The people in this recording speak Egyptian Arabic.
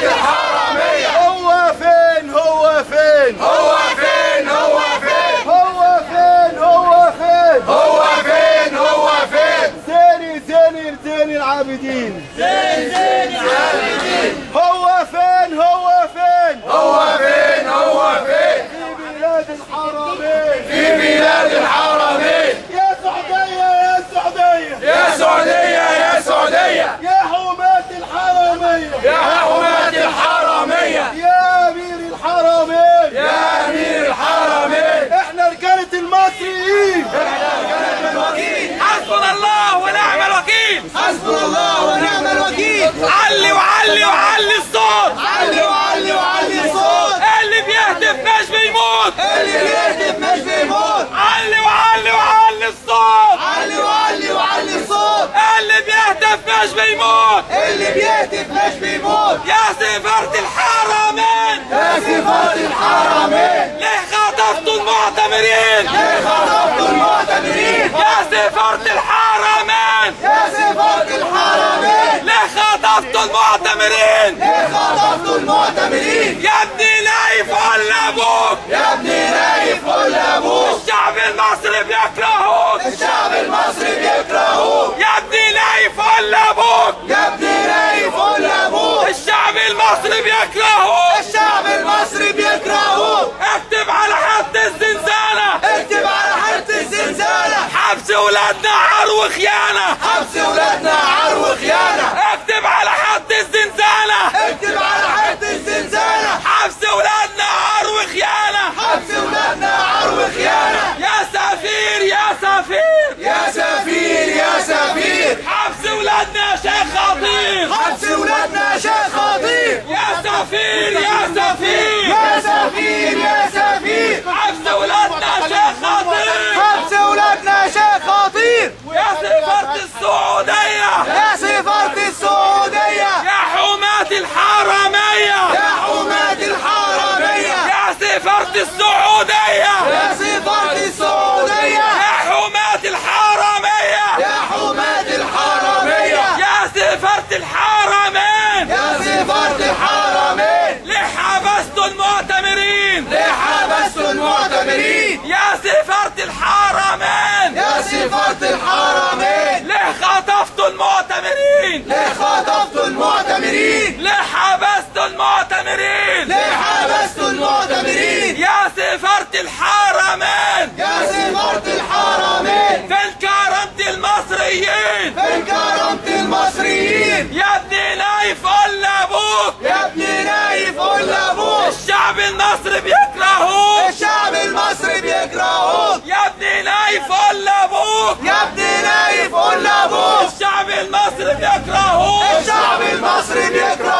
الحرامية هو فين هو فين هو فين هو فين هو فين هو فين هو فين هو فين زيني زيني زين العابدين هو فين هو فين هو فين هو فين في بلاد الحرمين في بلاد الحرمين يا سعودية يا سعودية يا سعودية يا سعودية يا حماة الحرمية يا حماة الحرمية يا أمير الحرمين يا أمير الحرمين احنا رجالة المصريين حسبنا الله ونعم الوكيل حسبنا الله ونعم الوكيل علي وعلي وعلي الصوت علي وعلي وعلي الصوت اللي بيهتف مش بيموت اللي بيهتف مش بيموت علي وعلي وعلي الصوت علي وعلي وعلي الصوت اللي بيهتف مش بيموت اللي بيهتف مش بيموت يا سفارة الحرمين يا صفات الحرمين ليه خطفتوا المعتمرين ليه خطفتوا المعتمرين يا سفارة الحرمين يا صفات الحرمين ليه خطفتوا المعتمرين ليه خطفتوا المعتمرين يا ابني نايف ولا ابوك يا ابني نايف قول لابوك الشعب المصري بيكرهوك الشعب المصري بيكرهوك يا ابني نايف ولا ابوك يا ابني نايف قول لابوك الشعب المصري بيكرهوك الشعب المصري بيكرهوك اكتب على حد الزنزانة اكتب على حد الزنزانة حبس ولادنا عار وخيانة حبس ولادنا عار وخيانة اكتب على حد الزنزانة اكتب على حد الزنزانة حبس ولادنا عار وخيانة حبس ولادنا عار وخيانة يا سفير يا سفير يا سفير يا سفير حبس ولادنا شيخ خطير حبس ولادنا شيخ خطير يا سفير يا سفير يا سفير يا سفير حبس ولادنا شيخ خطير حبس ولادنا شيخ خطير يا سفارة السعودية يا سفارة السعودية يا حماة الحرمية يا حماة الحرمية يا سفارة السعودية يا سفارة السعودية يا حماة الحرمية يا حماة الحرمية يا سفارة الحرمين يا سفارة الحرمين ليه حبستوا المعتمرين ليه حبستوا المعتمرين يا سفارة الحرمين يا سفارة الحرمين ليه خطفتوا المعتمرين ليه خطفتوا المعتمرين ليه حبستوا المعتمرين ليه حبستوا المعتمرين يا سفارة الحرمين يا سفارة الحرمين فين كرامة المصريين فين كرامة المصريين يا ابني نايف قول لابوك يا ابني نايف قول لابوك الشعب المصري بيكرهوك الشعب المصري بيكرهوك يا ابني نايف قول لابوك يا ابني نايف قول لابوك الشعب المصري بيكرهوك الشعب المصري بيكرهوك